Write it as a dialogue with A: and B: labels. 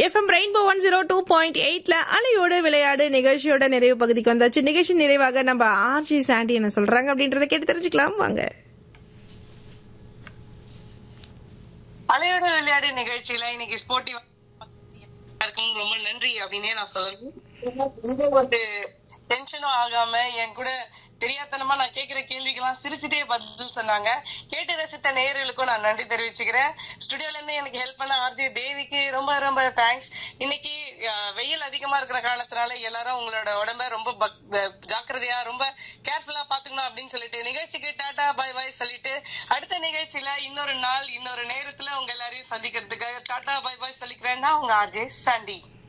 A: FM rainbow one zero two point எயிட்ல அலையோட விளையாடு நிகழ்ச்சியோட நிறைவு பகுதிக்கு வந்தாச்சு நிகழ்ச்சி நிறைவாக நம்ம ஆர்ஜி சாண்டி என்ன சொல்றாங்க அப்படின்றத கேட்டு தெரிஞ்சுக்கலாம் வாங்க
B: அலையோட விளையாடு நிகழ்ச்சியில இன்னைக்கு ஸ்போர்ட்டிவ் இருக்கும் ரொம்ப நன்றி அப்படின்னே நான் சொல்லணும் எந்த ஒரு டென்ஷனும் ஆகாம என் கூட தெரியாதனமா நான் கேக்குற கேள்விக்கெல்லாம் சிரிச்சுட்டே பதில் சொன்னாங்க கேட்டு ரசித்த நேயர்களுக்கும் நான் நன்றி தெரிவிச்சுக்கிறேன் ஸ்டுடியோல இருந்து எனக்கு ஹெல்ப் பண்ண ஆர்ஜே தேவிக்கு ரொம்ப ரொம்ப தேங்க்ஸ் இன்னைக்கு அஹ், வெயில் அதிகமா இருக்கிற காலத்தினால எல்லாரும் உங்களோட உடம்ப ரொம்ப பக்- அஹ், ஜாக்கிரதையா ரொம்ப கேர்ஃபுல்லா பாத்துக்கணும் அப்படின்னு சொல்லிட்டு நிகழ்ச்சிக்கு டாடா பாய் பாய் சொல்லிட்டு அடுத்த நிகழ்ச்சியில இன்னொரு நாள் இன்னொரு நேரத்துல உங்க எல்லாரையும் சந்திக்கிறதுக்காக டாடா பாய் பாய் சொல்லிக்கிறேன் நான் உங்க ஆர்ஜே சாண்டி